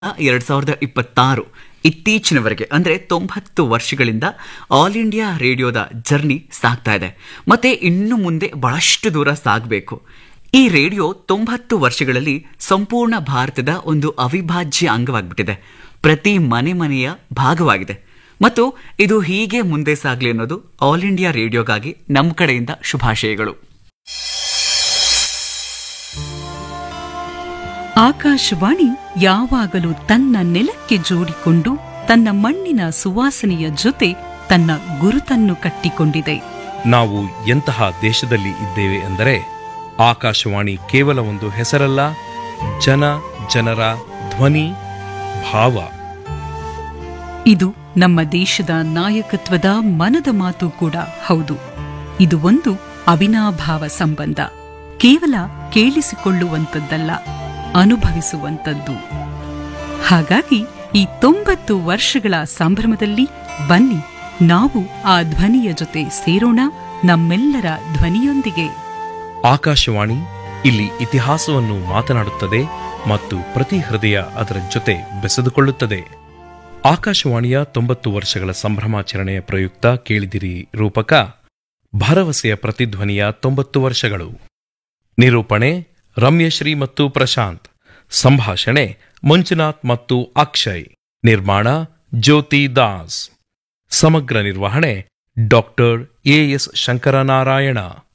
ಎರಡ್ ಸಾವಿರದ ಇಪ್ಪತ್ತಾರು ಇತ್ತೀಚಿನವರೆಗೆ ಅಂದ್ರೆ ತೊಂಬತ್ತು ವರ್ಷಗಳಿಂದ ಆಲ್ ಇಂಡಿಯಾ ರೇಡಿಯೋದ ಜರ್ನಿ ಸಾಗ್ತಾ ಇದೆ ಮತ್ತೆ ಇನ್ನು ಮುಂದೆ ಬಹಳಷ್ಟು ದೂರ ಸಾಗಬೇಕು ಈ ರೇಡಿಯೋ ತೊಂಬತ್ತು ವರ್ಷಗಳಲ್ಲಿ ಸಂಪೂರ್ಣ ಭಾರತದ ಒಂದು ಅವಿಭಾಜ್ಯ ಅಂಗವಾಗಿಬಿಟ್ಟಿದೆ ಪ್ರತಿ ಮನೆ ಮನೆಯ ಭಾಗವಾಗಿದೆ ಮತ್ತು ಇದು ಹೀಗೆ ಮುಂದೆ ಸಾಗಲಿ ಅನ್ನೋದು ಆಲ್ ಇಂಡಿಯಾ ರೇಡಿಯೋಗಾಗಿ ನಮ್ಮ ಕಡೆಯಿಂದ ಶುಭಾಶಯಗಳು ಆಕಾಶವಾಣಿ ಯಾವಾಗಲೂ ತನ್ನ ನೆಲಕ್ಕೆ ಜೋಡಿಕೊಂಡು ತನ್ನ ಮಣ್ಣಿನ ಸುವಾಸನೆಯ ಜೊತೆ ತನ್ನ ಗುರುತನ್ನು ಕಟ್ಟಿಕೊಂಡಿದೆ ನಾವು ಎಂತಹ ದೇಶದಲ್ಲಿ ಇದ್ದೇವೆ ಎಂದರೆ ಆಕಾಶವಾಣಿ ಕೇವಲ ಒಂದು ಹೆಸರಲ್ಲ ಜನ ಜನರ ಧ್ವನಿ ಭಾವ ಇದು ನಮ್ಮ ದೇಶದ ನಾಯಕತ್ವದ ಮನದ ಮಾತು ಕೂಡ ಹೌದು ಇದು ಒಂದು ಅವಿನಾಭಾವ ಸಂಬಂಧ ಕೇವಲ ಕೇಳಿಸಿಕೊಳ್ಳುವಂಥದ್ದಲ್ಲ ಅನುಭವಿಸುವಂಥದ್ದು ಹಾಗಾಗಿ ಈ ತೊಂಬತ್ತು ವರ್ಷಗಳ ಸಂಭ್ರಮದಲ್ಲಿ ಬನ್ನಿ ನಾವು ಆ ಧ್ವನಿಯ ಜೊತೆ ಸೇರೋಣ ನಮ್ಮೆಲ್ಲರ ಧ್ವನಿಯೊಂದಿಗೆ ಆಕಾಶವಾಣಿ ಇಲ್ಲಿ ಇತಿಹಾಸವನ್ನು ಮಾತನಾಡುತ್ತದೆ ಮತ್ತು ಪ್ರತಿ ಹೃದಯ ಅದರ ಜೊತೆ ಬೆಸೆದುಕೊಳ್ಳುತ್ತದೆ ಆಕಾಶವಾಣಿಯ ತೊಂಬತ್ತು ವರ್ಷಗಳ ಸಂಭ್ರಮಾಚರಣೆಯ ಪ್ರಯುಕ್ತ ಕೇಳಿದಿರಿ ರೂಪಕ ಭರವಸೆಯ ಪ್ರತಿಧ್ವನಿಯ ತೊಂಬತ್ತು ವರ್ಷಗಳು ನಿರೂಪಣೆ ರಮ್ಯಶ್ರೀ ಮತ್ತು ಪ್ರಶಾಂತ್ ಸಂಭಾಷಣೆ ಮಂಜುನಾಥ್ ಮತ್ತು ಅಕ್ಷಯ್ ನಿರ್ಮಾಣ ಜ್ಯೋತಿ ದಾಸ್ ಸಮಗ್ರ ನಿರ್ವಹಣೆ ಡಾಕ್ಟರ್ ಎಎಸ್ ಶಂಕರನಾರಾಯಣ